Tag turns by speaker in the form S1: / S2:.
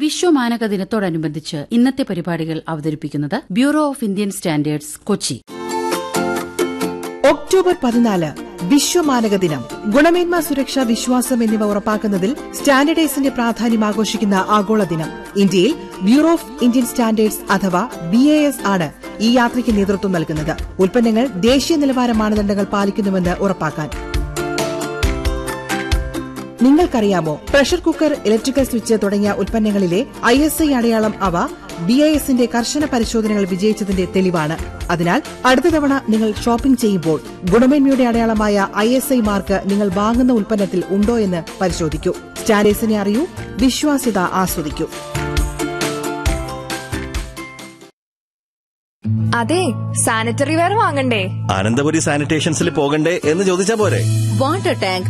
S1: വിശ്വമാനക ദിനത്തോടനുബന്ധിച്ച് ഇന്നത്തെ പരിപാടികൾ അവതരിപ്പിക്കുന്നത് Bureau of Indian Standards Kochi
S2: October പതിനാല് വിശ്വമാനക ദിനം ഗുണമേന്മ സുരക്ഷ വിശ്വാസം എന്നിവ ഉറപ്പാക്കുന്നതിൽ സ്റ്റാൻഡേർഡൈസിന്റെ പ്രാധാന്യം ആഘോഷിക്കുന്ന ആഗോള ദിനം ഇന്ത്യയിൽ ബ്യൂറോ ഓഫ് ഇന്ത്യൻ സ്റ്റാൻഡേർഡ്സ് അഥവാ ബി എ എസ് ആണ് ഈ യാത്രയ്ക്ക് നേതൃത്വം നൽകുന്നത് ഉൽപ്പന്നങ്ങൾ ദേശീയ നിലവാര മാനദണ്ഡങ്ങൾ പാലിക്കുന്നുവെന്ന് ഉറപ്പാക്കാൻ നിങ്ങൾക്കറിയാമോ പ്രഷർ കുക്കർ ഇലക്ട്രിക്കൽ സ്വിച്ച് തുടങ്ങിയ ഉൽപ്പന്നങ്ങളിലെ ഐ എസ് ഐ അടയാളം അവ ബി ഐ എസിന്റെ കർശന പരിശോധനകൾ വിജയിച്ചതിന്റെ തെളിവാണ് അതിനാൽ അടുത്ത തവണ നിങ്ങൾ ഷോപ്പിംഗ് ചെയ്യുമ്പോൾ ഗുണമേന്മയുടെ അടയാളമായ ഐ എസ് ഐ മാർക്ക് നിങ്ങൾ വാങ്ങുന്ന ഉൽപ്പന്നത്തിൽ ഉണ്ടോ എന്ന് പരിശോധിക്കൂ സ്റ്റാൻഡേഴ്സിനെ അറിയൂ വിശ്വാസ്യത ആസ്വദിക്കൂ
S3: അതെ സാനിറ്ററി വെയർ വാങ്ങണ്ടേ
S4: അനന്തപുരി സാനിറ്റേഷൻസിൽ പോകണ്ടേ എന്ന് ചോദിച്ചാ പോരെ
S5: വാട്ടർ ടാങ്ക്